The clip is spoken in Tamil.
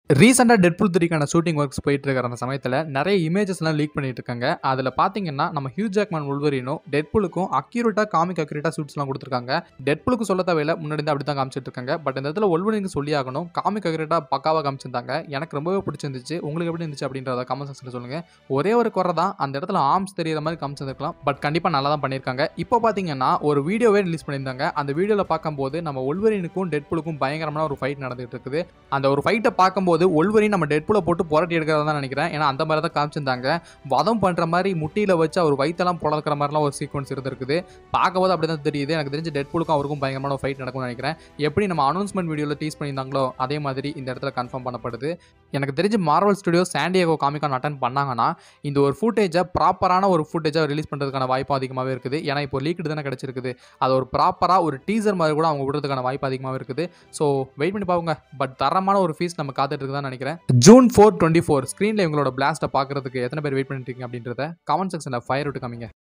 ரீசெண்டாக டெட்புல் த்ரீக்கான ஷூட்டிங் ஒர்க்ஸ் போயிட்டு இருக்கிற அந்த சமயத்தில் நிறைய இமேஜஸ்லாம் லீக் பண்ணிட்டு இருக்காங்க அதில் பார்த்தீங்கன்னா நம்ம ஹியூ ஜாக்மேன் உள்வரினும் டெட்புலுக்கும் அக்யூரேட்டாக காமிக் அக்யூரேட்டாக சூட்ஸ்லாம் கொடுத்துருக்காங்க டெட்புலுக்கு சொல்ல தேவையில்ல முன்னாடி தான் அப்படி தான் காமிச்சிட்டு இருக்காங்க பட் இந்த இடத்துல ஒல்வரினுக்கு சொல்லி ஆகணும் காமிக் அக்யூரேட்டாக பக்காவாக காமிச்சிருந்தாங்க எனக்கு ரொம்பவே பிடிச்சிருந்துச்சு உங்களுக்கு எப்படி இருந்துச்சு அப்படின்றத கமெண்ட் செக்ஷனில் சொல்லுங்கள் ஒரே ஒரு குறை தான் அந்த இடத்துல ஆர்ம்ஸ் தெரியிற மாதிரி காமிச்சிருக்கலாம் பட் கண்டிப்பாக நல்லா தான் பண்ணியிருக்காங்க இப்போ பார்த்தீங்கன்னா ஒரு வீடியோவே ரிலீஸ் பண்ணியிருந்தாங்க அந்த வீடியோவில் பார்க்கும்போது நம்ம ஒல்வரினுக்கும் டெட்புலுக்கும் பயங்கரமான ஒரு ஃபைட் நடந்துகிட்டு இருக்குது அந்த ஒரு ஃபைட்டை பார்க்கும்போது ஒல்வரின் நம்ம டெட்புல போட்டு புரட்டி எடுக்கிறதா தான் நினைக்கிறேன் ஏன்னா அந்த மாதிரி தான் காமிச்சிருந்தாங்க வதம் பண்ணுற மாதிரி முட்டியில் வச்சு அவர் வயிற்றெல்லாம் புலக்கிற மாதிரிலாம் ஒரு சீக்வன்ஸ் இருந்திருக்குது பார்க்கும்போது அப்படி தான் தெரியுது எனக்கு தெரிஞ்சு டெட்புலுக்கும் அவருக்கும் பயங்கரமான ஒரு ஃபைட் நடக்கும்னு நினைக்கிறேன் எப்படி நம்ம அனௌன்ஸ்மெண்ட் வீடியோவில் டீஸ் பண்ணியிருந்தாங்களோ அதே மாதிரி இந்த இடத்துல கன்ஃபார்ம் பண்ணப்படுது எனக்கு தெரிஞ்சு Marvel studio San Diego Comic Con attend பண்ணாங்கன்னா இந்த ஒரு ஃபுட்டேஜை ப்ராப்பரான ஒரு ஃபுட்டேஜாக ரிலீஸ் பண்ணுறதுக்கான வாய்ப்பு அதிகமாகவே இருக்குது ஏன்னா இப்போ லீக்டு தானே கிடச்சிருக்குது அது ஒரு ப்ராப்பராக ஒரு டீசர் மாதிரி கூட அவங்க விடுறதுக்கான வாய்ப்பு அதிகமாகவே இருக்குது ஸோ வெயிட் பண்ணி பாருங்க பட் தரமான ஒரு ஃபீஸ் நம்ம காத்துட்டு இருக்குதான் நினைக்கிறேன் ஜூன் ஃபோர் டுவெண்ட்டி ஃபோர் ஸ்க்ரீனில் இவங்களோட பிளாஸ்ட்டை பார்க்கறதுக்கு எத்தனை பேர் வெயிட் பண்ணிட்டு இருக்கீங்க அப்படின்றத கமெண்ட் செக்ஷனில் ஃபயர் விட்டு காமிங்க